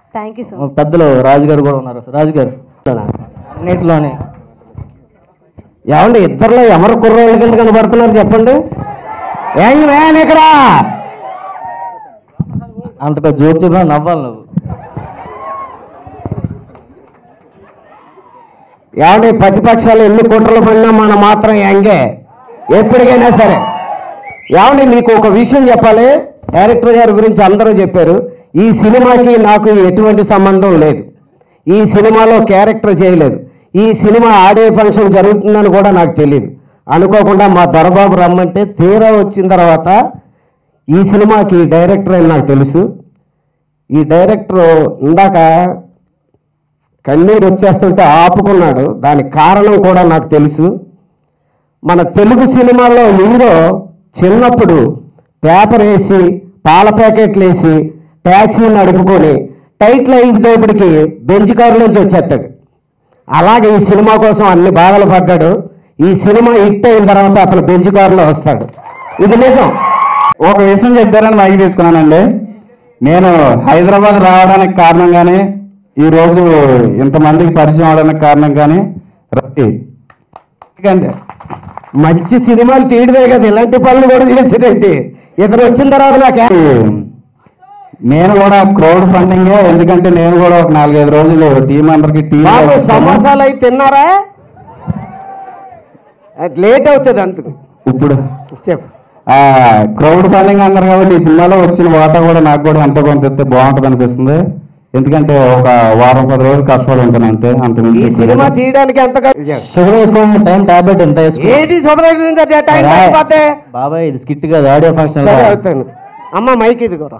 Thank you so మా పెద్దలు రాజు గారు కూడా ఉన్నారు రాజు గారు అన్నిటిలోనే ఏమండి ఇద్దరులో ఎవరు కుర్రోళ్ళ కింద కనబడుతున్నారు చెప్పండి ఏం వేన్ ఇక్కడ అంతగా జోక్ చెప్పినా నవ్వాలి నువ్వు ఏమండి ప్రతిపక్షాలు ఎన్ని కుట్రలు పడినా మనం మాత్రం యంగే ఎప్పటికైనా సరే ఏమండి మీకు ఒక విషయం చెప్పాలి డైరెక్టర్ గారి గురించి అందరూ చెప్పారు ఈ సినిమాకి నాకు ఎటువంటి సంబంధం లేదు ఈ సినిమాలో క్యారెక్టర్ చేయలేదు ఈ సినిమా ఆడియో ఫంక్షన్ జరుగుతుందని కూడా నాకు తెలియదు అనుకోకుండా మా దొరబాబు రమ్మంటే తీరా వచ్చిన తర్వాత ఈ సినిమాకి డైరెక్టర్ అని నాకు తెలుసు ఈ డైరెక్టర్ ఇందాక కన్నీరు వచ్చేస్తుంటే ఆపుకున్నాడు దానికి కారణం కూడా నాకు తెలుసు మన తెలుగు సినిమాలో హీరో చిన్నప్పుడు పేపర్ వేసి పాల ప్యాకెట్లు వేసి ట్యాక్సీ నడుపుకొని టైట్లు అయిపోయేప్పటికి బెంచ్ కారులోంచి వచ్చేస్తాడు అలాగే ఈ సినిమా కోసం అన్ని బాధలు పడ్డాడు ఈ సినిమా హిట్ అయిన తర్వాత అతను బెంచ్ కారులో వస్తాడు ఇది నిజం ఒక విషయం చెప్పారని మైకి తీసుకున్నానండి నేను హైదరాబాద్ రావడానికి కారణం కానీ ఈ రోజు ఇంతమందికి పరిచయం అవడానికి కారణం కానీ రవి ఎందుకంటే మంచి సినిమాలు తీయడమే కదా ఇలాంటి పనులు కూడా చేసేటండి ఇతను వచ్చిన తర్వాత నాకు నేను కూడా క్రౌడ్ ఫండింగ్ ఎందుకంటే నేను కూడా ఒక నాలుగైదు రోజులు టీం అందరికి టీం బాబు సమోసాలు అయి తిన్నారా అది లేట్ అవుతుంది అందుకు ఇప్పుడు చెప్పు క్రౌడ్ ఫండింగ్ అన్నారు కాబట్టి ఈ సినిమాలో వచ్చిన వాటా కూడా నాకు కూడా ఎంతో కొంత ఇస్తే బాగుంటుంది అనిపిస్తుంది ఎందుకంటే ఒక వారం పది రోజులు కష్టపడి ఉంటాను అంతే అంత ఈ సినిమా తీయడానికి ఎంత ఖర్చు- షుగర్ వేసుకోవడం టైం టాబ్లెట్ ఎంత వేసుకో ఏంటి చూడదగినది అది టైం రా. అయిపోతే బాబాయ్ ఇది స్కిట్ కాదు ఆడియో ఫంక్షన్ సరే అవుతాను అమ్మ మైక్ ఇదిగోరా